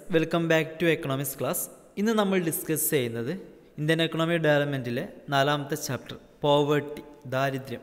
Welcome back to economics class ഇന്ന് നമ്മൾ discuss ചെയ്യുന്നത് ഇന്ത്യൻ എക്കണോമി ഡെവലപ്മെൻറ്റിലെ നാലാമത്തെ ചാപ്റ്റർ പോവേർട്ടി ദാരിദ്ര്യം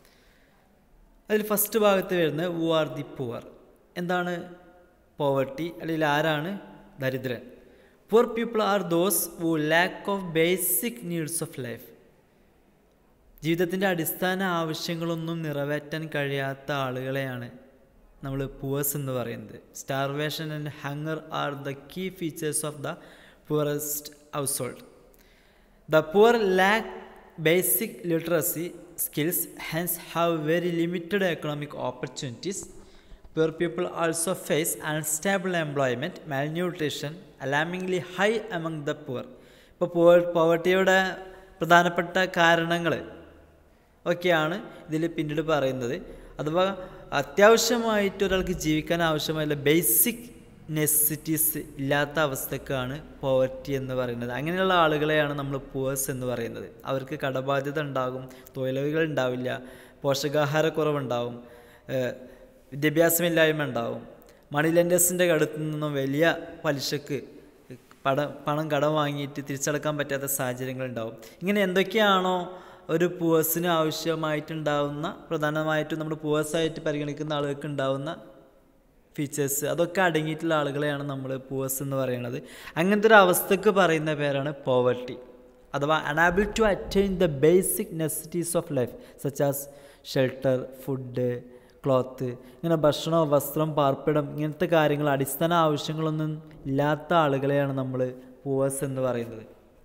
അതിൽ ഫസ്റ്റ് ഭാഗത്ത് വരുന്നത് വു ആർ ദി പുവർ എന്താണ് പോവർട്ടി അല്ലെങ്കിൽ ആരാണ് ദരിദ്രൻ poor people are those who lack of basic needs of life ജീവിതത്തിൻ്റെ അടിസ്ഥാന ആവശ്യങ്ങളൊന്നും നിറവേറ്റാൻ കഴിയാത്ത ആളുകളെയാണ് നമ്മൾ പുവേഴ്സ് എന്ന് പറയുന്നത് starvation and hunger are the key features of the poorest household the poor lack basic literacy skills hence have very limited economic opportunities. Poor people also face unstable employment, malnutrition, alarmingly high among the poor. ഇപ്പോൾ പോവർ പോവർട്ടിയുടെ പ്രധാനപ്പെട്ട കാരണങ്ങൾ ഒക്കെയാണ് ഇതിൽ പിന്നീട് പറയുന്നത് അഥവാ അത്യാവശ്യമായിട്ട് ഒരാൾക്ക് ജീവിക്കാൻ ആവശ്യമായുള്ള ബേസിക് നെസസിറ്റീസ് ഇല്ലാത്ത അവസ്ഥക്കാണ് പോവർട്ടി എന്ന് പറയുന്നത് അങ്ങനെയുള്ള ആളുകളെയാണ് നമ്മൾ പുവേഴ്സ് എന്ന് പറയുന്നത് അവർക്ക് കടബാധ്യത ഉണ്ടാകും തൊഴിലുകൾ ഉണ്ടാവില്ല പോഷകാഹാരക്കുറവുണ്ടാവും വിദ്യാഭ്യാസമില്ലായ്മ ഉണ്ടാവും മണി ലെൻഡേഴ്സിൻ്റെ അടുത്ത് നിന്നും വലിയ പലിശക്ക് പട പണം കടം വാങ്ങിയിട്ട് തിരിച്ചടക്കാൻ പറ്റാത്ത സാഹചര്യങ്ങളുണ്ടാവും ഇങ്ങനെ എന്തൊക്കെയാണോ ഒരു പുവേഴ്സിന് ആവശ്യമായിട്ടുണ്ടാവുന്ന പ്രധാനമായിട്ടും നമ്മൾ പുവേഴ്സായിട്ട് പരിഗണിക്കുന്ന ആളുകൾക്ക് ഉണ്ടാവുന്ന ഫീച്ചേഴ്സ് അതൊക്കെ അടങ്ങിയിട്ടുള്ള ആളുകളെയാണ് നമ്മൾ പൂവേഴ്സ് എന്ന് പറയുന്നത് അങ്ങനത്തെ ഒരു അവസ്ഥക്ക് പറയുന്ന പേരാണ് പോവർട്ടി അഥവാ unable to attain the basic necessities of life such as shelter food cloth ഇങ്ങനെ ഭക്ഷണം വസ്ത്രം പാർപ്പിടം ഇങ്ങനത്തെ കാര്യങ്ങൾ അടിസ്ഥാന ആവശ്യങ്ങളൊന്നും ഇല്ലാത്ത ആളുകളെയാണ് നമ്മൾ പൂവേഴ്സ് എന്ന് പറയുന്നത്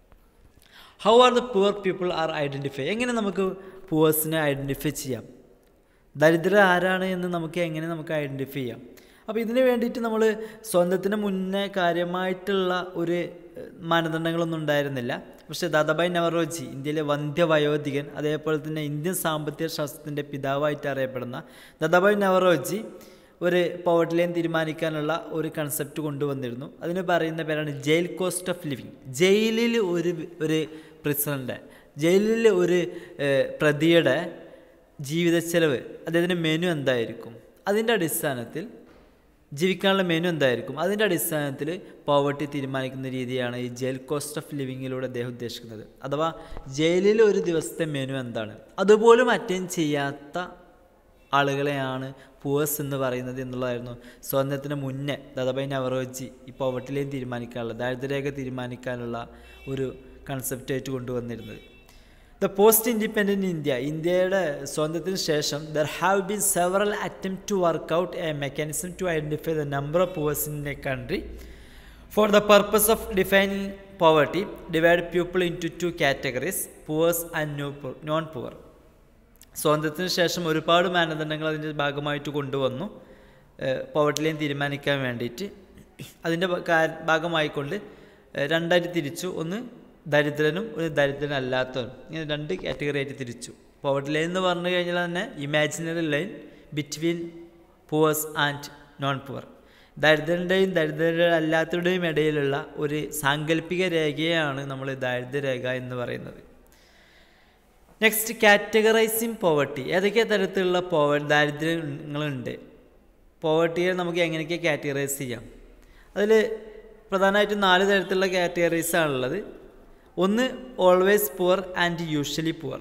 how are the poor people are identify എങ്ങനെ നമുക്ക് പൂവേഴ്സിനെ ഐഡൻറ്റിഫൈ ചെയ്യാം ദരിദ്രർ ആരാണ് എന്ന് നമുക്ക് എങ്ങനെ നമുക്ക് ഐഡൻറ്റിഫൈ ചെയ്യാം അപ്പോൾ ഇതിന് വേണ്ടിയിട്ട് നമ്മൾ സ്വന്തത്തിന് മുന്നേ കാര്യമായിട്ടുള്ള ഒരു മാനദണ്ഡങ്ങളൊന്നും ഉണ്ടായിരുന്നില്ല പക്ഷേ ദാദാബായ് നവറോജി ഇന്ത്യയിലെ വന്ധ്യവയോധികൻ അതേപോലെ തന്നെ ഇന്ത്യൻ സാമ്പത്തിക ശാസ്ത്രത്തിൻ്റെ പിതാവായിട്ട് അറിയപ്പെടുന്ന ദാദാബായ് നവറോജി ഒരു പവർട്ടി ലൈൻ തീരുമാനിക്കാനുള്ള ഒരു കൺസെപ്റ്റ് കൊണ്ടുവന്നിരുന്നു അതിന് പറയുന്ന പേരാണ് ജയിൽ കോസ്റ്റ് ഓഫ് ലിവിങ് ജയിലിൽ ഒരു ഒരു പ്രിസണൻ്റെ ജയിലിൽ ഒരു പ്രതിയുടെ ജീവിത ചെലവ് അദ്ദേഹത്തിൻ്റെ മെനു എന്തായിരിക്കും അതിൻ്റെ അടിസ്ഥാനത്തിൽ ജീവിക്കാനുള്ള മെനു എന്തായിരിക്കും അതിൻ്റെ അടിസ്ഥാനത്തിൽ പോവർട്ടി തീരുമാനിക്കുന്ന രീതിയാണ് ഈ ജയിൽ കോസ്റ്റ് ഓഫ് ലിവിങ്ങിലൂടെ അദ്ദേഹം ഉദ്ദേശിക്കുന്നത് അഥവാ ജയിലിൽ ഒരു ദിവസത്തെ മെനു എന്താണ് അതുപോലും അറ്റൻഡ് ചെയ്യാത്ത ആളുകളെയാണ് പൂവേഴ്സ് എന്ന് പറയുന്നത് എന്നുള്ളതായിരുന്നു സ്വാതന്ത്ര്യത്തിന് മുന്നേ ദാദാബായ് നവറോജി ഈ പോവർട്ടിലെയും തീരുമാനിക്കാനുള്ള ദാരിദ്ര്യരേഖ തീരുമാനിക്കാനുള്ള ഒരു കൺസെപ്റ്റായിട്ട് കൊണ്ടുവന്നിരുന്നത് ദ പോസ്റ്റ് ഇൻഡിപെൻഡൻറ്റ് ഇന്ത്യ ഇന്ത്യയുടെ സ്വാതന്ത്ര്യത്തിന് ശേഷം there have been several attempt to work out a mechanism to identify the number of poors in a country for the purpose of defining poverty divide people into two categories poors and non poor സ്വാതന്ത്ര്യത്തിന് ശേഷം ഒരുപാട് മാനദണ്ഡങ്ങൾ അതിൻ്റെ ഭാഗമായിട്ട് കൊണ്ടുവന്നു പോവർട്ടിലെയും തീരുമാനിക്കാൻ വേണ്ടിയിട്ട് അതിൻ്റെ ഭാഗമായിക്കൊണ്ട് രണ്ടായിട്ട് തിരിച്ചു ഒന്ന് ദരിദ്രനും ഒരു ദരിദ്രനല്ലാത്തവനും ഇങ്ങനെ രണ്ട് കാറ്റഗറി ആയിട്ട് തിരിച്ചു പോവർട്ടി ലൈൻ എന്ന് പറഞ്ഞു കഴിഞ്ഞാൽ തന്നെ imaginary line between poors and non poor ദരിദ്രൻ്റെയും ദരിദ്രരല്ലാത്തവരുടെയും ഇടയിലുള്ള ഒരു സാങ്കല്പിക രേഖയാണ് നമ്മൾ ദാരിദ്ര്യരേഖ എന്ന് പറയുന്നത് നെക്സ്റ്റ് കാറ്റഗറൈസിങ് പോവർട്ടി ഏതൊക്കെ തരത്തിലുള്ള പോവർ ദാരിദ്ര്യങ്ങളുണ്ട് പോവർട്ടിയെ നമുക്ക് എങ്ങനെയൊക്കെ കാറ്റഗറൈസ് ചെയ്യാം അതിൽ പ്രധാനമായിട്ടും നാല് തരത്തിലുള്ള കാറ്റഗറീസ് ആണുള്ളത് ഒന്ന് always poor and usually poor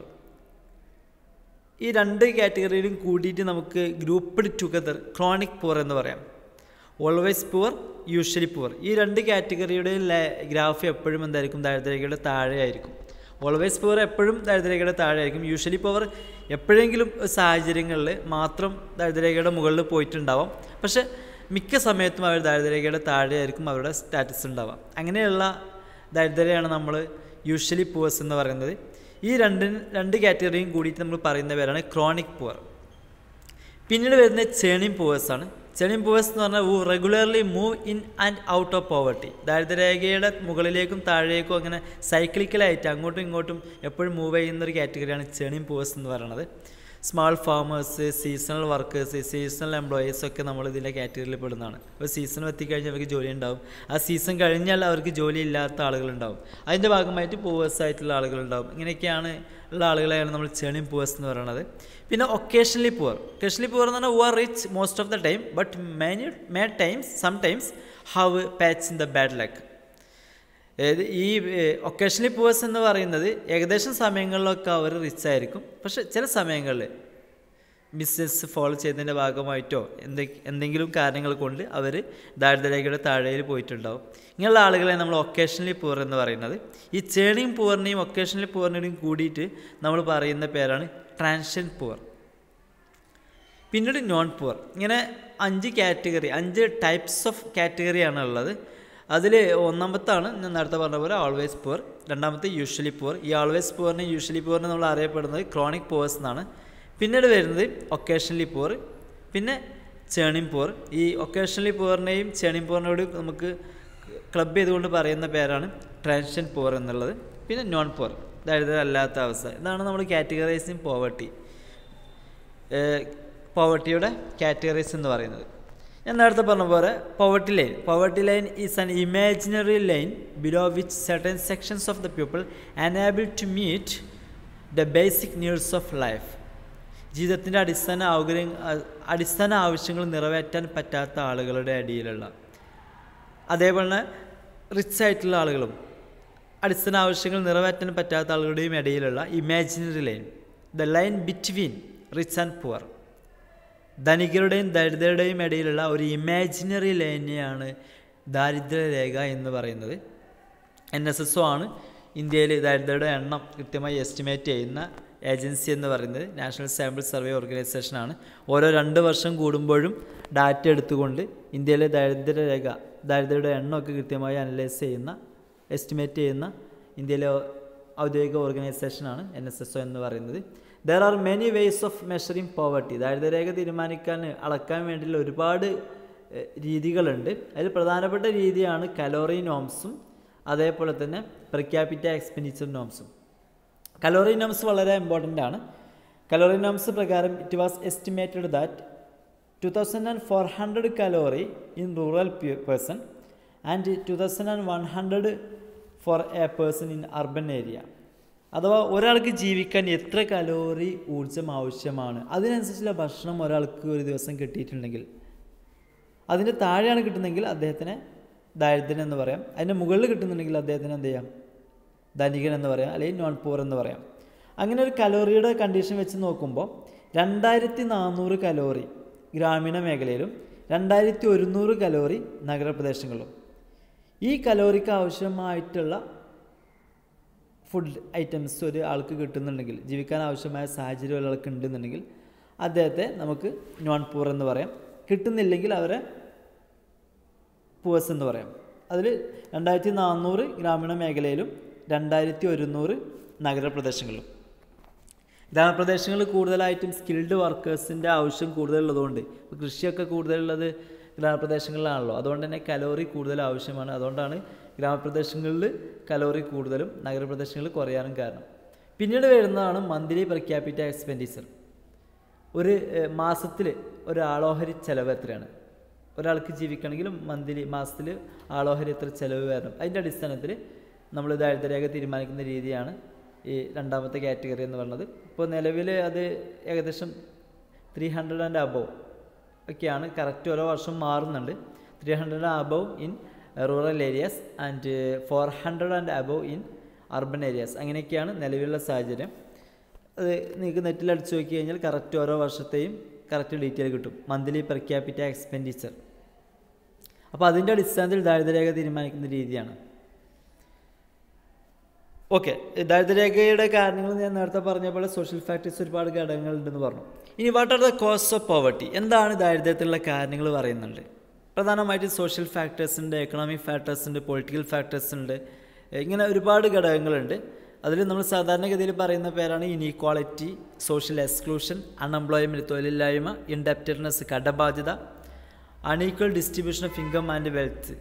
ഈ രണ്ട് കാറ്റഗറിയിലും കൂടിയിട്ട് നമുക്ക് ഗ്രൂപ്പ്ഡ് ടുഗദർ ക്രോണിക് പുവർ എന്ന് പറയാം ഓൾവേസ് പുവർ യൂഷ്വലി പുവർ ഈ രണ്ട് കാറ്റഗറിയുടെ ഗ്രാഫ് എപ്പോഴും എന്തായിരിക്കും ദാരിദ്ര്യരേഖയുടെ താഴെയായിരിക്കും ഓൾവേസ് പവർ എപ്പോഴും ദാരിദ്ര്യരേഖയുടെ താഴെയായിരിക്കും യൂഷ്വലി പവർ എപ്പോഴെങ്കിലും സാഹചര്യങ്ങളിൽ മാത്രം ദാരിദ്ര്യരേഖയുടെ മുകളിൽ പോയിട്ടുണ്ടാവാം പക്ഷേ മിക്ക സമയത്തും അവർ ദാരിദ്ര്യരേഖയുടെ താഴെയായിരിക്കും അവരുടെ സ്റ്റാറ്റസ് ഉണ്ടാവുക അങ്ങനെയുള്ള ദരിദ്രരെയാണ് നമ്മൾ യൂഷ്വലി പുവേഴ്സ് എന്ന് പറയുന്നത് ഈ രണ്ട് രണ്ട് കാറ്റഗറിയും കൂടിയിട്ട് നമ്മൾ പറയുന്ന പേരാണ് ക്രോണിക് പുവർ പിന്നീട് വരുന്ന ചേണിയും പുവേഴ്സാണ് ചേണിയും പുവേഴ്സ് എന്ന് പറഞ്ഞാൽ who regularly move in and out of poverty ദാരിദ്ര്യരേഖയുടെ മുകളിലേക്കും താഴേക്കും അങ്ങനെ സൈക്ലിക്കലായിട്ട് അങ്ങോട്ടും ഇങ്ങോട്ടും എപ്പോഴും മൂവ് ചെയ്യുന്ന ഒരു കാറ്റഗറിയാണ് ചേണിയും പുവേഴ്സ് എന്ന് പറയുന്നത് small farmers seasonal workers seasonal employees ഒക്കെ നമ്മൾ ഇതിൻ്റെ കാറ്റഗറിയിൽ പെടുന്നതാണ് അപ്പോൾ സീസൺ എത്തിക്കഴിഞ്ഞാൽ അവർക്ക് ജോലി ഉണ്ടാവും ആ സീസൺ കഴിഞ്ഞാൽ അവർക്ക് ജോലി ഇല്ലാത്ത ആളുകളുണ്ടാവും അതിൻ്റെ ഭാഗമായിട്ട് പൂവേഴ്സ് ആയിട്ടുള്ള ആളുകളുണ്ടാവും ഇങ്ങനെയൊക്കെയാണ് ഉള്ള ആളുകളെയാണ് നമ്മൾ ചേണിയും പൂവേഴ്സ് എന്ന് പറയുന്നത് പിന്നെ ഒക്കേഷണലി പുവർ ഒക്കേഷണലി പുവർ എന്ന് പറഞ്ഞാൽ who are rich most of the time but many may times sometimes have patch in the bad luck ഏത് ഈ ഒക്കേഷണലി പൂവേഴ്സ് എന്ന് പറയുന്നത് ഏകദേശം സമയങ്ങളിലൊക്കെ അവർ റിച്ച് ആയിരിക്കും പക്ഷെ ചില സമയങ്ങളിൽ ബിസിനസ് ഫോളോ ചെയ്തതിൻ്റെ ഭാഗമായിട്ടോ എന്തെ എന്തെങ്കിലും കാരണങ്ങൾ കൊണ്ട് അവർ ദാരിദ്ര്യരേഖയുടെ താഴെയിൽ പോയിട്ടുണ്ടാവും ഇങ്ങനെയുള്ള ആളുകളെ നമ്മൾ ഒക്കേഷണലി പൂർ എന്ന് പറയുന്നത് ഈ ചേണിയും പൂറിനെയും ഒക്കേഷണലി പൂറിനെയും കൂടിയിട്ട് നമ്മൾ പറയുന്ന പേരാണ് ട്രാൻഷൻ പൂർ പിന്നീട് നോൺ പൂർ ഇങ്ങനെ അഞ്ച് കാറ്റഗറി അഞ്ച് ടൈപ്സ് ഓഫ് കാറ്റഗറിയാണ് ഉള്ളത് അതിൽ ഒന്നാമത്താണ് ഞാൻ നേരത്തെ പറഞ്ഞ പോലെ ആൾവേസ് പൂർ രണ്ടാമത്തെ യൂഷ്വലി പൂർ ഈ ആൾവേസ് പൂറിനെ യൂഷ്വലി പൂറിനെ നമ്മൾ അറിയപ്പെടുന്നത് ക്രോണിക് പൂവേഴ്സ് എന്നാണ് പിന്നീട് വരുന്നത് ഒക്കേഷണലി പൂർ പിന്നെ ചേണിം പൂർ ഈ ഒക്കേഷണലി പൂറിനെയും ചേണിം പൂറിനോട് നമുക്ക് ക്ലബ് ചെയ്തുകൊണ്ട് പറയുന്ന പേരാണ് ട്രാൻഷൻ പൂർ എന്നുള്ളത് പിന്നെ നോൺ പൂർ ദാരിദ്ര്യം അല്ലാത്ത അവസ്ഥ ഇതാണ് നമ്മൾ കാറ്റഗറൈസിങ് പോവർട്ടി പോവർട്ടിയുടെ കാറ്റഗറീസ് എന്ന് പറയുന്നത് ഞാൻ നേരത്തെ പറഞ്ഞ പോലെ poverty line poverty line is an imaginary line below which certain sections of the people unable to meet the basic needs of life ജീവിതത്തിൻ്റെ അടിസ്ഥാന ഔകര്യം അടിസ്ഥാന ആവശ്യങ്ങൾ നിറവേറ്റാൻ പറ്റാത്ത ആളുകളുടെ അടിയിലുള്ള അതേപോലെ തന്നെ റിച്ച് ആയിട്ടുള്ള ആളുകളും അടിസ്ഥാന ആവശ്യങ്ങൾ നിറവേറ്റാൻ പറ്റാത്ത ആളുകളുടെയും ഇടയിലുള്ള imaginary line the line between rich and poor ധനികരുടെയും ദരിദ്രരുടെയും ഇടയിലുള്ള ഒരു ഇമാജിനറി ലൈനെയാണ് ദാരിദ്ര്യരേഖ എന്ന് പറയുന്നത് എൻ എസ് എസ് ഒ ആണ് ഇന്ത്യയിൽ ദരിദ്രരുടെ എണ്ണം കൃത്യമായി എസ്റ്റിമേറ്റ് ചെയ്യുന്ന ഏജൻസി എന്ന് പറയുന്നത് നാഷണൽ സാമ്പിൾ സർവേ ഓർഗനൈസേഷനാണ് ഓരോ രണ്ട് വർഷം കൂടുമ്പോഴും ഡാറ്റ എടുത്തുകൊണ്ട് ഇന്ത്യയിലെ ദാരിദ്ര്യരേഖ ദാരിദ്ര്യരുടെ എണ്ണമൊക്കെ കൃത്യമായി അനലൈസ് ചെയ്യുന്ന എസ്റ്റിമേറ്റ് ചെയ്യുന്ന ഇന്ത്യയിലെ ഔദ്യോഗിക ഓർഗനൈസേഷനാണ് എൻ എസ് എസ് ഒ എന്ന് പറയുന്നത് there are many ways of measuring poverty ദാരിദ്ര്യരേഖ തീരുമാനിക്കാൻ അളക്കാൻ വേണ്ടിയുള്ള ഒരുപാട് എഹ്, രീതികളുണ്ട് അതിൽ പ്രധാനപ്പെട്ട രീതിയാണ് കലോറി നോംസും അതേപോലെ തന്നെ പ്രഖ്യാപിറ്റ എക്സ്പെൻഡിച്ചർ നോംസും കലോറി നോംസ് വളരെ ഇമ്പോർട്ടൻ്റ് ആണ് കലോറി നോംസ് പ്രകാരം it was estimated that two thousand and four hundred calorie in rural person and two thousand and one hundred for a person in urban area അഥവാ ഒരാൾക്ക് ജീവിക്കാൻ എത്ര calorie ഊർജം ആവശ്യമാണ് അതിനനുസരിച്ചുള്ള ഭക്ഷണം ഒരാൾക്ക് ഒരു ദിവസം കിട്ടിയിട്ടുണ്ടെങ്കിൽ അതിൻ്റെ താഴെയാണ് കിട്ടുന്നതെങ്കിൽ അദ്ദേഹത്തിന് ദാരിദ്ര്യം എന്ന് പറയാം അതിൻ്റെ മുകളിൽ കിട്ടുന്നുണ്ടെങ്കിൽ അദ്ദേഹത്തിന് എന്ത് ചെയ്യാം ധനികൻ എന്ന് പറയാം അല്ലെങ്കിൽ നോൺ പൂർ എന്ന് പറയാം അങ്ങനെ ഒരു കലോറിയുടെ കണ്ടീഷൻ വെച്ച് നോക്കുമ്പോൾ രണ്ടായിരത്തി നാനൂറ് കലോറി ഗ്രാമീണ മേഖലയിലും രണ്ടായിരത്തി ഒരുന്നൂറ് കലോറി നഗരപ്രദേശങ്ങളിലും ഈ കലോറിക്ക് ആവശ്യമായിട്ടുള്ള ഫുഡ് ഐറ്റംസ് ഒരു ആൾക്ക് കിട്ടുന്നുണ്ടെങ്കിൽ ജീവിക്കാൻ ആവശ്യമായ സാഹചര്യം ഒരാൾക്ക് ഉണ്ടെന്നുണ്ടെങ്കിൽ അദ്ദേഹത്തെ നമുക്ക് നോൺ പൂർ എന്ന് പറയാം കിട്ടുന്നില്ലെങ്കിൽ അവരെ പൂവേഴ്സ് എന്ന് പറയാം അതിൽ രണ്ടായിരത്തി നാനൂറ് ഗ്രാമീണ മേഖലയിലും രണ്ടായിരത്തി ഒരുന്നൂറ് നഗരപ്രദേശങ്ങളിലും ഗ്രാമപ്രദേശങ്ങളിൽ കൂടുതലായിട്ടും സ്കിൽഡ് വർക്കേഴ്സിൻ്റെ ആവശ്യം കൂടുതലുള്ളതുകൊണ്ട് ഇപ്പോൾ കൃഷിയൊക്കെ കൂടുതലുള്ളത് ഗ്രാമപ്രദേശങ്ങളിലാണല്ലോ അതുകൊണ്ട് തന്നെ കലോറി കൂടുതൽ ആവശ്യമാണ് അതുകൊണ്ടാണ് ഗ്രാമപ്രദേശങ്ങളിൽ കലോറി കൂടുതലും നഗരപ്രദേശങ്ങളിൽ കുറയാനും കാരണം പിന്നീട് വരുന്നതാണ് മന്ത്ലി പ്രഖ്യാപിറ്റ എക്സ്പെൻഡിച്ചർ ഒരു മാസത്തിൽ ഒരു ആളോഹരി ചെലവ് എത്രയാണ് ഒരാൾക്ക് ജീവിക്കണമെങ്കിൽ മന്ത്ലി മാസത്തിൽ ആളോഹരി എത്ര ചിലവ് വരണം അതിൻ്റെ അടിസ്ഥാനത്തിൽ നമ്മൾ ദാരിദ്ര്യരേഖ തീരുമാനിക്കുന്ന രീതിയാണ് ഈ രണ്ടാമത്തെ കാറ്റഗറി എന്ന് പറയുന്നത് ഇപ്പോൾ നിലവിൽ അത് ഏകദേശം ത്രീ ഹൺഡ്രഡ് ആൻഡ് അബവ് ഒക്കെയാണ് കറക്റ്റ് ഓരോ വർഷം മാറുന്നുണ്ട് three hundred above in rural areas and four hundred and above in urban areas അങ്ങനെയൊക്കെയാണ് നിലവിലുള്ള സാഹചര്യം അത് നിങ്ങൾക്ക് നെറ്റിൽ അടിച്ചു നോക്കി കഴിഞ്ഞാൽ കറക്റ്റ് ഓരോ വർഷത്തെയും കറക്റ്റ് ഡീറ്റെയിൽ കിട്ടും മന്ത്ലി പെർ ക്യാപിറ്റ എക്സ്പെൻഡിച്ചർ അപ്പോൾ അതിൻ്റെ അടിസ്ഥാനത്തിൽ ദാരിദ്ര്യരേഖ തീരുമാനിക്കുന്ന രീതിയാണ് ഓക്കെ ദാരിദ്ര്യരേഖയുടെ കാരണങ്ങൾ ഞാൻ നേരത്തെ പറഞ്ഞ പോലെ സോഷ്യൽ ഫാക്ടേഴ്സ് ഒരുപാട് ഘടകങ്ങളുണ്ടെന്ന് പറഞ്ഞു ഇനി what are the cause of poverty എന്താണ് ദാരിദ്ര്യത്തിലുള്ള കാരണങ്ങൾ പറയുന്നുണ്ട് പ്രധാനമായിട്ട് സോഷ്യൽ ഫാക്ടേഴ്സ് ഉണ്ട് എക്കണോമിക് ഫാക്ടേഴ്സ് ഉണ്ട് പൊളിറ്റിക്കൽ ഫാക്ടേഴ്സ് ഉണ്ട് ഇങ്ങനെ ഒരുപാട് ഘടകങ്ങളുണ്ട് അതിൽ നമ്മൾ സാധാരണഗതിയിൽ പറയുന്ന പേരാണ് ഇനീക്വാളിറ്റി സോഷ്യൽ എക്സ്ക്ലൂഷൻ അൺഎംപ്ലോയ്മെൻറ്റ് തൊഴിലില്ലായ്മ ഇൻഡെപ്റ്റഡ്നെസ് കടബാധ്യത unequal distribution of income and wealth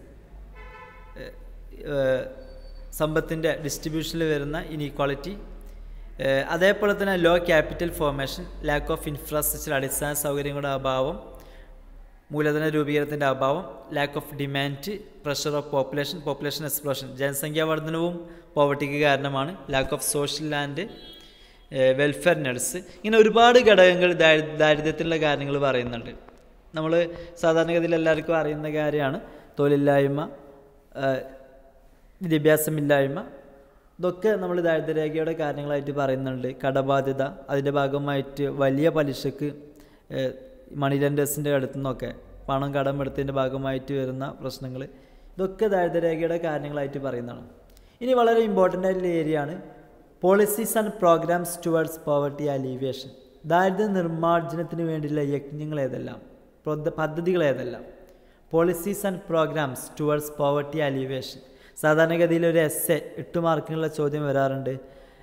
സമ്പത്തിൻ്റെ ഡിസ്ട്രിബ്യൂഷനിൽ വരുന്ന ഇനീക്വാളിറ്റി അതേപോലെ തന്നെ low capital formation lack of infrastructure അടിസ്ഥാന സൗകര്യങ്ങളുടെ അഭാവം മൂലധന രൂപീകരണത്തിൻ്റെ അഭാവം lack of demand pressure of population population explosion ജനസംഖ്യാ വർധനവും പോവർട്ടിക്ക് കാരണമാണ് lack of social and welfare needs ഇങ്ങനെ ഒരുപാട് ഘടകങ്ങൾ ദാരിദ്ര്യത്തിലുള്ള കാര്യങ്ങൾ പറയുന്നുണ്ട് നമ്മൾ സാധാരണഗതിയിൽ എല്ലാവർക്കും അറിയുന്ന കാര്യമാണ് തൊഴിലില്ലായ്മ ആ, വിദ്യാഭ്യാസമില്ലായ്മ ഇതൊക്കെ നമ്മൾ ദാരിദ്ര്യരേഖയുടെ കാരണങ്ങളായിട്ട് പറയുന്നുണ്ട് കടബാധ്യത അതിൻ്റെ ഭാഗമായിട്ട് വലിയ പലിശക്ക് ഏഹ്, മണി ലെൻഡേഴ്സിൻ്റെ അടുത്തു നിന്നൊക്കെ പണം കടമെടുത്തതിൻ്റെ ഭാഗമായിട്ട് വരുന്ന പ്രശ്നങ്ങൾ ഇതൊക്കെ ദാരിദ്ര്യരേഖയുടെ കാരണങ്ങളായിട്ട് പറയുന്നതാണ് ഇനി വളരെ ഇമ്പോർട്ടൻ്റ് ആയിട്ടുള്ള ഏരിയ ആണ് policies and programmes towards poverty alleviation ദാരിദ്ര്യ നിർമ്മാർജ്ജനത്തിന് വേണ്ടിയുള്ള യജ്ഞങ്ങൾ ഏതെല്ലാം പ്രൊദ- പദ്ധതികൾ ഏതെല്ലാം policies and programmes towards poverty alleviation സാധാരണഗതിയിൽ ഒരു എസ് എ എട്ട് മാർക്കിനുള്ള ചോദ്യം വരാറുണ്ട്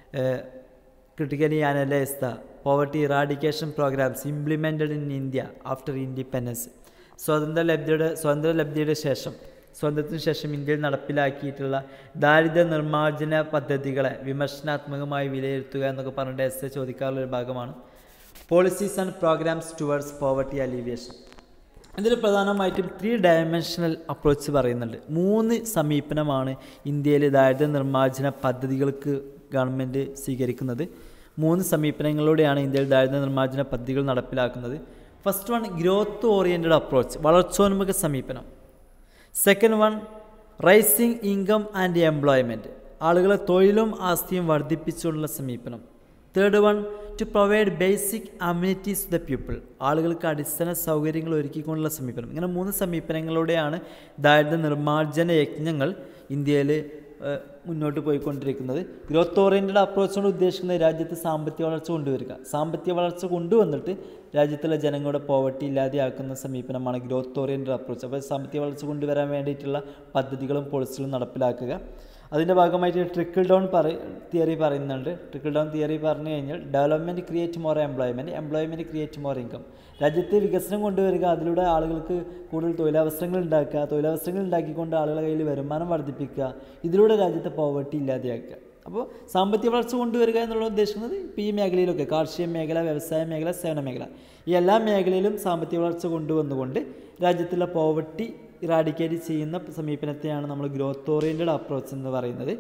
critically analyse the poverty eradication programmes implemented in India after independence സ്വാതന്ത്ര്യ ലബ്ധിയുടെ സ്വാതന്ത്ര്യ ലബ്ധിയുടെ ശേഷം സ്വാതന്ത്ര്യത്തിന് ശേഷം ഇന്ത്യയിൽ നടപ്പിലാക്കിയിട്ടുള്ള ദാരിദ്ര്യ നിർമ്മാർജ്ജന പദ്ധതികളെ വിമർശനാത്മകമായി വിലയിരുത്തുക എന്നൊക്കെ പറഞ്ഞിട്ട് എസ് എ ചോദിക്കാറുള്ള ഒരു ഭാഗമാണ് policies and programmes towards poverty alleviation ഇതിൽ പ്രധാനമായിട്ടും ത്രീ ഡയമെൻഷണൽ അപ്രോച്ച് പറയുന്നുണ്ട് മൂന്ന് സമീപനമാണ് ഇന്ത്യയിൽ ദാരിദ്ര്യ നിർമ്മാർജ്ജന പദ്ധതികൾക്ക് ഗവൺമെൻറ് സ്വീകരിക്കുന്നത് മൂന്ന് സമീപനങ്ങളിലൂടെയാണ് ഇന്ത്യയിൽ ദാരിദ്ര്യ നിർമ്മാർജ്ജന പദ്ധതികൾ നടപ്പിലാക്കുന്നത് first one growth oriented approach വളർച്ചോന്മുഖ സമീപനം second one rising income and employment ആളുകളെ തൊഴിലും ആസ്തിയും വർദ്ധിപ്പിച്ചുകൊണ്ടുള്ള സമീപനം third one to provide basic amenities to the people ആളുകൾക്ക് അടിസ്ഥാന സൗകര്യങ്ങൾ ഒരുക്കിക്കൊണ്ടുള്ള സമീപനം ഇങ്ങനെ മൂന്ന് സമീപനങ്ങളിലൂടെയാണ് ദാരിദ്ര്യ നിർമ്മാർജ്ജന യജ്ഞങ്ങൾ ഇന്ത്യയിൽ ഏഹ്, മുന്നോട്ട് പോയിക്കൊണ്ടിരിക്കുന്നത് ഗ്രോത്ത് ഓറിയൻറ്റഡ് അപ്രോച്ച് കൊണ്ട് ഉദ്ദേശിക്കുന്നത് രാജ്യത്ത് സാമ്പത്തിക വളർച്ച കൊണ്ടുവരിക സാമ്പത്തിക വളർച്ച കൊണ്ടുവന്നിട്ട് രാജ്യത്തുള്ള ജനങ്ങളുടെ പോവർട്ടി ഇല്ലാതെയാക്കുന്ന സമീപനമാണ് ഗ്രോത്ത് ഓറിയൻറ്റഡ് അപ്രോച്ച് അപ്പോൾ സാമ്പത്തിക വളർച്ച കൊണ്ടുവരാൻ വേണ്ടിയിട്ടുള്ള പദ്ധതികളും പോളിസികളും നടപ്പിലാക്കുക അതിൻ്റെ ഭാഗമായിട്ട് ട്രിക്കിൾ ഡൗൺ പറ തിയറി പറയുന്നുണ്ട് ട്രിക്കിൾ ഡൗൺ തിയറി പറഞ്ഞു കഴിഞ്ഞാൽ development create more employment employment create more income രാജ്യത്ത് വികസനം കൊണ്ടുവരിക അതിലൂടെ ആളുകൾക്ക് കൂടുതൽ തൊഴിലവസരങ്ങൾ ഉണ്ടാക്കുക തൊഴിലവസരങ്ങൾ ഉണ്ടാക്കിക്കൊണ്ട് ആളുകളുടെ കയ്യിൽ വരുമാനം വർദ്ധിപ്പിക്കുക ഇതിലൂടെ രാജ്യത്തെ പോവർട്ടി ഇല്ലാതെയാക്കുക അപ്പോൾ സാമ്പത്തിക വളർച്ച കൊണ്ടുവരിക എന്നുള്ള ഉദ്ദേശിക്കുന്നത് ഇപ്പോൾ ഈ മേഖലയിലൊക്കെ കാർഷിക മേഖല വ്യവസായ മേഖല സേവന മേഖല ഈ എല്ലാ മേഖലയിലും സാമ്പത്തിക വളർച്ച കൊണ്ടുവന്നുകൊണ്ട് രാജ്യത്തുള്ള പോവർട്ടി ഇറാഡിക്കേറ്റ് ചെയ്യുന്ന സമീപനത്തെയാണ് നമ്മൾ ഗ്രോത്ത് ഓറിയൻറ്റഡ് അപ്രോച്ച് എന്ന് പറയുന്നത്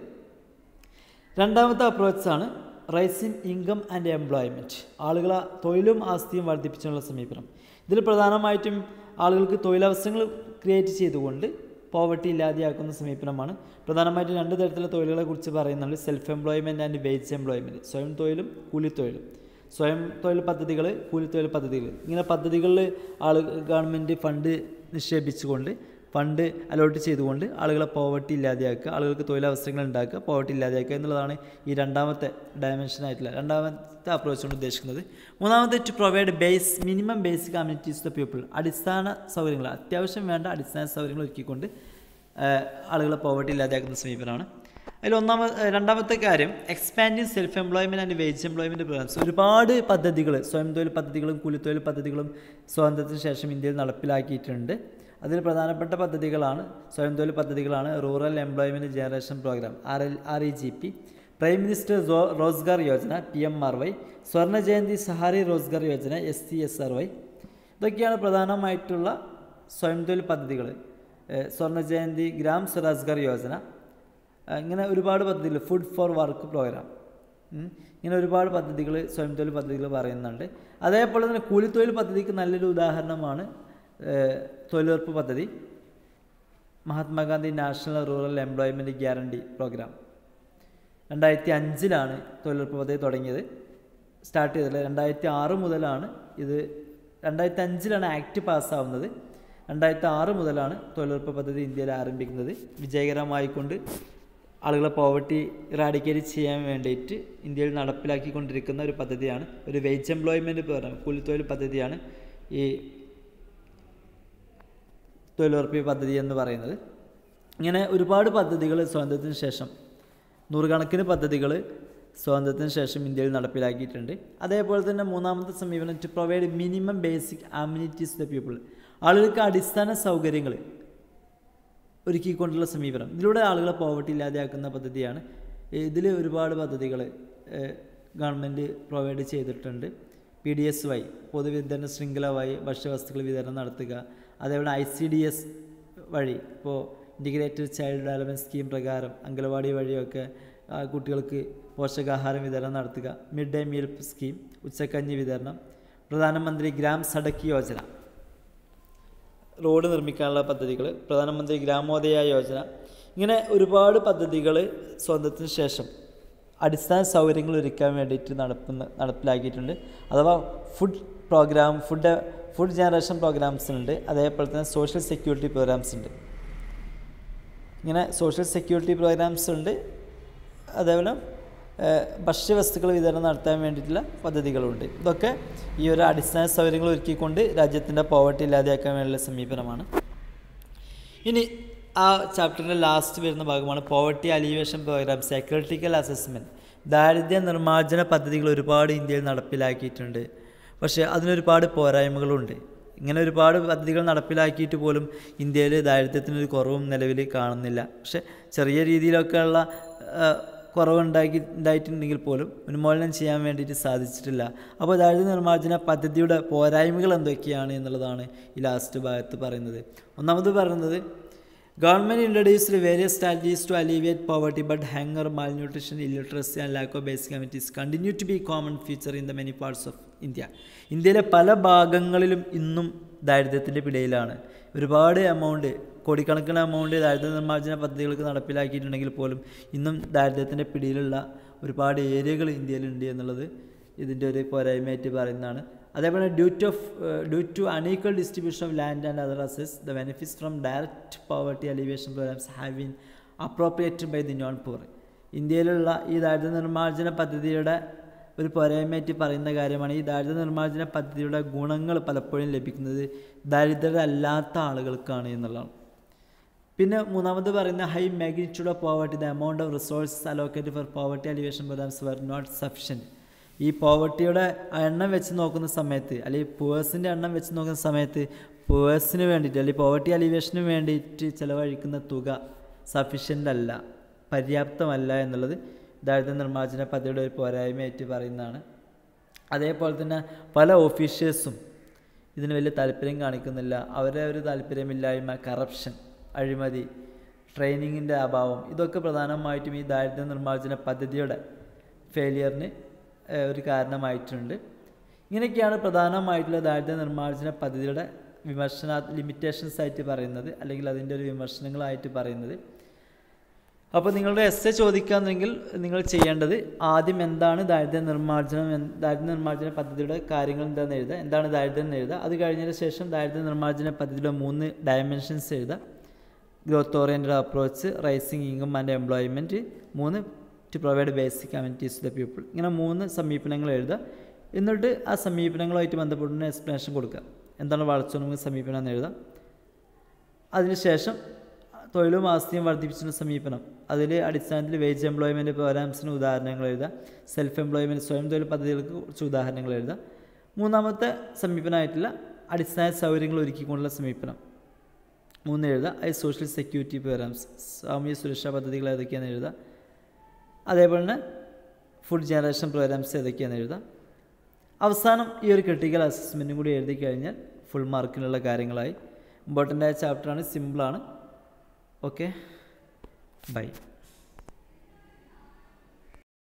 രണ്ടാമത്തെ അപ്രോച്ചാണ് റൈസിംഗ് ഇൻകം ആൻഡ് എംപ്ലോയ്മെൻറ്റ് ആളുകളെ തൊഴിലും ആസ്തിയും വർദ്ധിപ്പിച്ചുള്ള സമീപനം ഇതിൽ പ്രധാനമായിട്ടും ആളുകൾക്ക് തൊഴിലവസരങ്ങൾ ക്രിയേറ്റ് ചെയ്തുകൊണ്ട് പോവർട്ടി ഇല്ലാതെയാക്കുന്ന സമീപനമാണ് പ്രധാനമായിട്ടും രണ്ട് തരത്തിലുള്ള തൊഴിലുകളെ കുറിച്ച് പറയുന്നുണ്ട് self employment and wage employment സ്വയം തൊഴിലും കൂലിത്തൊഴിലും സ്വയം തൊഴിൽ പദ്ധതികൾ കൂലിത്തൊഴിൽ പദ്ധതികൾ ഇങ്ങനെ പദ്ധതികളിൽ ആള് ഗവൺമെൻറ് ഫണ്ട് നിക്ഷേപിച്ചുകൊണ്ട് ഫണ്ട് അലോട്ട് ചെയ്തുകൊണ്ട് ആളുകളെ പോവർട്ടി ഇല്ലാതെയാക്കുക ആളുകൾക്ക് തൊഴിലവസരങ്ങൾ ഉണ്ടാക്കുക പോവർട്ടി ഇല്ലാതെയാക്കുക എന്നുള്ളതാണ് ഈ രണ്ടാമത്തെ ഡയമെൻഷൻ ആയിട്ടുള്ള രണ്ടാമത്തെ അപ്രോച്ച് കൊണ്ട് ഉദ്ദേശിക്കുന്നത് മൂന്നാമത്തെ to provide base minimum basic communities to people അടിസ്ഥാന സൗകര്യങ്ങൾ അത്യാവശ്യം വേണ്ട അടിസ്ഥാന സൗകര്യങ്ങൾ ഒരുക്കിക്കൊണ്ട് ഏഹ്, ആളുകളെ പോവർട്ടി ഇല്ലാതെയാക്കുന്ന സമീപനമാണ് അതിൽ ഒന്നാമത് രണ്ടാമത്തെ കാര്യം expanding self employment and wage employment programmes ഒരുപാട് പദ്ധതികൾ സ്വയം തൊഴിൽ പദ്ധതികളും കൂലിത്തൊഴിൽ പദ്ധതികളും സ്വാതന്ത്ര്യത്തിന് ശേഷം ഇന്ത്യയിൽ നടപ്പിലാക്കിയിട്ടുണ്ട് അതിൽ പ്രധാനപ്പെട്ട പദ്ധതികളാണ് സ്വയം തൊഴിൽ പദ്ധതികളാണ് rural employment generation programme R L R E G P prime minister റോ- Rozgar Yojana P M R Y Swarna Jayanti Sahari Rozgar Yojana S C S R Y ഇതൊക്കെയാണ് പ്രധാനമായിട്ടുള്ള സ്വയം തൊഴിൽ പദ്ധതികൾ ഏഹ് സ്വർണ്ണ ജയന്തി ഗ്രാം സ്വരാജ്ഗർ യോജന ഏഹ് ഇങ്ങനെ ഒരുപാട് പദ്ധതികൾ ഫുഡ് ഫോർ വർക്ക് പ്രോഗ്രാം ഉം. ഇങ്ങനെ ഒരുപാട് പദ്ധതികൾ സ്വയം തൊഴിൽ പദ്ധതികൾ പറയുന്നുണ്ട് അതേപോലെ തന്നെ കൂലിത്തൊഴിൽ പദ്ധതിക്ക് നല്ലൊരു ഉദാഹരണമാണ് ഏഹ് തൊഴിലുറപ്പ് പദ്ധതി Mahatma Gandhi national rural employment guarantee programme രണ്ടായിരത്തി അഞ്ചിലാണ് തൊഴിലുറപ്പ് പദ്ധതി തുടങ്ങിയത് സ്റ്റാർട്ട് ചെയ്തത് രണ്ടായിരത്തി ആറ് മുതലാണ് ഇത് രണ്ടായിരത്തി അഞ്ചിലാണ് ആക്ട് പാസ്സാവുന്നത് രണ്ടായിരത്തി ആറ് മുതലാണ് തൊഴിലുറപ്പ് പദ്ധതി ഇന്ത്യയിൽ ആരംഭിക്കുന്നത് വിജയകരമായിക്കൊണ്ട് ആളുകളെ പോവർട്ടി ഇറാഡിക്കേറ്റ് ചെയ്യാൻ വേണ്ടിയിട്ട് ഇന്ത്യയിൽ നടപ്പിലാക്കിക്കൊണ്ടിരിക്കുന്ന ഒരു പദ്ധതിയാണ് ഒരു വേജ് എംപ്ലോയ്മെൻറ്റ് പ്രോഗ്രാം കൂലിത്തൊഴിൽ പദ്ധതിയാണ് ഈ തൊഴിലുറപ്പ് പദ്ധതി എന്ന് പറയുന്നത് ഇങ്ങനെ ഒരുപാട് പദ്ധതികൾ സ്വാതന്ത്ര്യത്തിന് ശേഷം നൂറുകണക്കിന് പദ്ധതികൾ സ്വാതന്ത്ര്യത്തിന് ശേഷം ഇന്ത്യയിൽ നടപ്പിലാക്കിയിട്ടുണ്ട് അതേപോലെ തന്നെ മൂന്നാമത്തെ സമീപനം to provide minimum basic amenities the people ആളുകൾക്ക് അടിസ്ഥാന സൗകര്യങ്ങൾ ഒരുക്കിക്കൊണ്ടുള്ള സമീപനം ഇതിലൂടെ ആളുകളെ പോവർട്ടി ഇല്ലാതെയാക്കുന്ന പദ്ധതിയാണ് ഇതിൽ ഒരുപാട് പദ്ധതികൾ ഗവൺമെൻറ് പ്രൊവൈഡ് ചെയ്തിട്ടുണ്ട് പി ഡി എസ് വൈ പൊതുവിതരണ ശൃംഖല വഴി ഭക്ഷ്യവസ്തുക്കൾ വിതരണം നടത്തുക അതേപോലെ ഐ സി ഡി എസ് വഴി ഇപ്പോൾ ഇൻറ്റിഗ്രേറ്റഡ് ചൈൽഡ് ഡെവലപ്മെൻറ്റ് സ്കീം പ്രകാരം അംഗനവാടി വഴിയൊക്കെ ആ, കുട്ടികൾക്ക് പോഷകാഹാരം വിതരണം നടത്തുക മിഡ് ഡേ മീൽ സ്കീം ഉച്ചക്കഞ്ഞി വിതരണം പ്രധാനമന്ത്രി ഗ്രാം സഡക്ക് യോജന റോഡ് നിർമ്മിക്കാനുള്ള പദ്ധതികൾ പ്രധാനമന്ത്രി ഗ്രാമോദയ യോജന ഇങ്ങനെ ഒരുപാട് പദ്ധതികൾ സ്വന്തത്തിന് ശേഷം അടിസ്ഥാന സൗകര്യങ്ങൾ ഒരുക്കാൻ വേണ്ടിയിട്ട് നടപ്പുന്ന നടപ്പിലാക്കിയിട്ടുണ്ട് അഥവാ food programme food food generation programmes ഉണ്ട് അതേപോലെ തന്നെ സോഷ്യൽ സെക്യൂരിറ്റി പ്രോഗ്രാംസ് ഉണ്ട് ഇങ്ങനെ സോഷ്യൽ സെക്യൂരിറ്റി പ്രോഗ്രാംസ് ഉണ്ട് അതേപോലെ ഏഹ്, ഭക്ഷ്യവസ്തുക്കൾ വിതരണം നടത്താൻ വേണ്ടിയിട്ടുള്ള പദ്ധതികളുണ്ട് ഇതൊക്കെ ഈ ഒരു അടിസ്ഥാന സൗകര്യങ്ങൾ ഒരുക്കിക്കൊണ്ട് രാജ്യത്തിൻ്റെ പോവർട്ടി ഇല്ലാതെയാക്കാൻ വേണ്ടിയുള്ള സമീപനമാണ് ഇനി ആ ചാപ്റ്ററിൻ്റെ ലാസ്റ്റ് വരുന്ന ഭാഗമാണ് poverty alleviation program critical assessment ദാരിദ്ര്യ നിർമ്മാർജ്ജന പദ്ധതികൾ ഒരുപാട് ഇന്ത്യയിൽ നടപ്പിലാക്കിയിട്ടുണ്ട് പക്ഷേ അതിനൊരുപാട് പോരായ്മകളുണ്ട് ഇങ്ങനെ ഒരുപാട് പദ്ധതികൾ നടപ്പിലാക്കിയിട്ട് പോലും ഇന്ത്യയിൽ ദാരിദ്ര്യത്തിനൊരു കുറവും നിലവിൽ കാണുന്നില്ല പക്ഷേ ചെറിയ രീതിയിലൊക്കെയുള്ള ആ, കുറവുണ്ടാക്കി ഉണ്ടായിട്ടുണ്ടെങ്കിൽ പോലും ഉന്മൂലനം ചെയ്യാൻ വേണ്ടിയിട്ട് സാധിച്ചിട്ടില്ല അപ്പോൾ ദാരിദ്ര്യ നിർമ്മാർജ്ജന പദ്ധതിയുടെ പോരായ്മകൾ എന്തൊക്കെയാണ് എന്നുള്ളതാണ് ഈ ലാസ്റ്റ് ഭാഗത്ത് പറയുന്നത് ഒന്നാമത് പറയുന്നത് government introduced various strategies to alleviate poverty but hunger malnutrition illiteracy and lack of basic committees continue to be common feature in the many parts of India ഇന്ത്യയിലെ പല ഭാഗങ്ങളിലും ഇന്നും ദാരിദ്ര്യത്തിൻ്റെ പിടിയിലാണ് ഒരുപാട് എമൗണ്ട് കോടിക്കണക്കിന് എമൗണ്ട് ദാരിദ്ര്യ നിർമ്മാർജ്ജന പദ്ധതികൾക്ക് നടപ്പിലാക്കിയിട്ടുണ്ടെങ്കിൽ പോലും ഇന്നും ദാരിദ്ര്യത്തിൻ്റെ പിടിയിലുള്ള ഒരുപാട് ഏരിയകൾ ഇന്ത്യയിലുണ്ട് എന്നുള്ളത് ഇതിൻ്റെ ഒരു പോരായ്മയായിട്ട് പറയുന്നതാണ് അതേപോലെ due to of due to unequal distribution of land and other അസസ് the benefits from direct poverty alleviation programs have been appropriated by the non poor ഇന്ത്യയിലുള്ള ഈ ദാരിദ്ര്യ നിർമ്മാർജ്ജന പദ്ധതിയുടെ ഒരു പോരായ്മയായിട്ട് പറയുന്ന കാര്യമാണ് ഈ ദാരിദ്ര്യ നിർമ്മാർജ്ജന പദ്ധതിയുടെ ഗുണങ്ങൾ പലപ്പോഴും ലഭിക്കുന്നത് ദരിദ്രരല്ലാത്ത ആളുകൾക്കാണ് എന്നുള്ളതാണ് പിന്നെ മൂന്നാമത് പറയുന്ന high magnitude of poverty the amount of resources allocated for poverty alleviation programs were not sufficient ഈ പോവർട്ടിയുടെ എണ്ണം വെച്ച് നോക്കുന്ന സമയത്ത് അല്ലെങ്കിൽ പുവേഴ്സിൻ്റെ എണ്ണം വെച്ച് നോക്കുന്ന സമയത്ത് പുവേഴ്സിന് വേണ്ടിയിട്ട് അല്ലെങ്കിൽ പോവർട്ടി അലിവേഷന് വേണ്ടിയിട്ട് ചിലവഴിക്കുന്ന തുക സഫിഷ്യൻ്റ് അല്ല പര്യാപ്തമല്ല എന്നുള്ളത് ദാരിദ്ര്യ നിർമ്മാർജ്ജന പദ്ധതിയുടെ ഒരു പോരായ്മയായിട്ട് പറയുന്നതാണ് അതേപോലെ തന്നെ പല ഓഫീഷ്യൽസും ഇതിന് വലിയ താല്പര്യം കാണിക്കുന്നില്ല അവരെ ഒരു താല്പര്യമില്ലായ്മ കറപ്ഷൻ അഴിമതി ട്രെയിനിങ്ങിൻ്റെ അഭാവം ഇതൊക്കെ പ്രധാനമായിട്ടും ഈ ദാരിദ്ര്യ നിർമ്മാർജ്ജന പദ്ധതിയുടെ ഫെയിലിയറിന് ഏഹ്, ഒരു കാരണമായിട്ടുണ്ട് ഇങ്ങനെയൊക്കെയാണ് പ്രധാനമായിട്ടുള്ള ദാരിദ്ര്യ നിർമ്മാർജ്ജന പദ്ധതിയുടെ വിമർശന ലിമിറ്റേഷൻസ് ആയിട്ട് പറയുന്നത് അല്ലെങ്കിൽ അതിൻ്റെ ഒരു വിമർശനങ്ങളായിട്ട് പറയുന്നത് അപ്പോൾ നിങ്ങളുടെ എസ് എ ചോദിക്കാന്നെങ്കിൽ നിങ്ങൾ ചെയ്യേണ്ടത് ആദ്യം എന്താണ് ദാരിദ്ര്യ നിർമ്മാർജ്ജനം എന്ന് ദാരിദ്ര്യ നിർമ്മാർജ്ജന പദ്ധതിയുടെ കാര്യങ്ങൾ എന്താണെന്ന് എഴുതുക എന്താണ് ദാരിദ്ര്യം എന്ന് എഴുതുക അത് കഴിഞ്ഞതിന് ശേഷം ദാരിദ്ര്യ നിർമ്മാർജ്ജന പദ്ധതിയുടെ മൂന്ന് ഡയമെൻഷൻസ് എഴുതുക growth oriented approach raising income and employment മൂന്ന് to provide basic communities to the people ഇങ്ങനെ മൂന്ന് സമീപനങ്ങൾ എഴുതുക എന്നിട്ട് ആ സമീപനങ്ങളുമായിട്ട് ബന്ധപ്പെടുന്ന എക്സ്പ്ലനേഷൻ കൊടുക്കുക എന്താണ് വളർച്ചോന്മുഖ സമീപനം എന്ന് എഴുതാം അതിനുശേഷം തൊഴിലും ആസ്തിയും വർദ്ധിപ്പിച്ചുള്ള സമീപനം അതിൽ അടിസ്ഥാനത്തിൽ വേജ് എംപ്ലോയ്മെൻറ്റ് പ്രോഗ്രാംസിന് ഉദാഹരണങ്ങൾ എഴുതുക സെൽഫ് എംപ്ലോയ്മെൻറ്റ് സ്വയം തൊഴിൽ പദ്ധതികൾക്ക് കുറച്ച് ഉദാഹരണങ്ങൾ എഴുതുക മൂന്നാമത്തെ സമീപനമായിട്ടുള്ള അടിസ്ഥാന സൗകര്യങ്ങൾ ഒരുക്കിക്കൊണ്ടുള്ള സമീപനം മൂന്ന് എഴുതുക അത് സോഷ്യൽ സെക്യൂരിറ്റി പ്രോഗ്രാംസ് സാമൂഹ്യ സുരക്ഷാ പദ്ധതികൾ ഏതൊക്കെയാണെന്ന് എഴുതുക അതേപോലെ തന്നെ ഫുഡ് ജനറേഷൻ പ്രോഗ്രാംസ് ഏതൊക്കെയാണെന്ന് എഴുതുക അവസാനം ഈ ഒരു ക്രിട്ടിക്കൽ അസസ്മെൻറ്റും കൂടി എഴുതി കഴിഞ്ഞാൽ ഫുൾ മാർക്കിനുള്ള കാര്യങ്ങളായി ഇമ്പോർട്ടൻ്റ് ആയ ചാപ്റ്ററാണ് സിമ്പിളാണ് ഓക്കെ ബൈ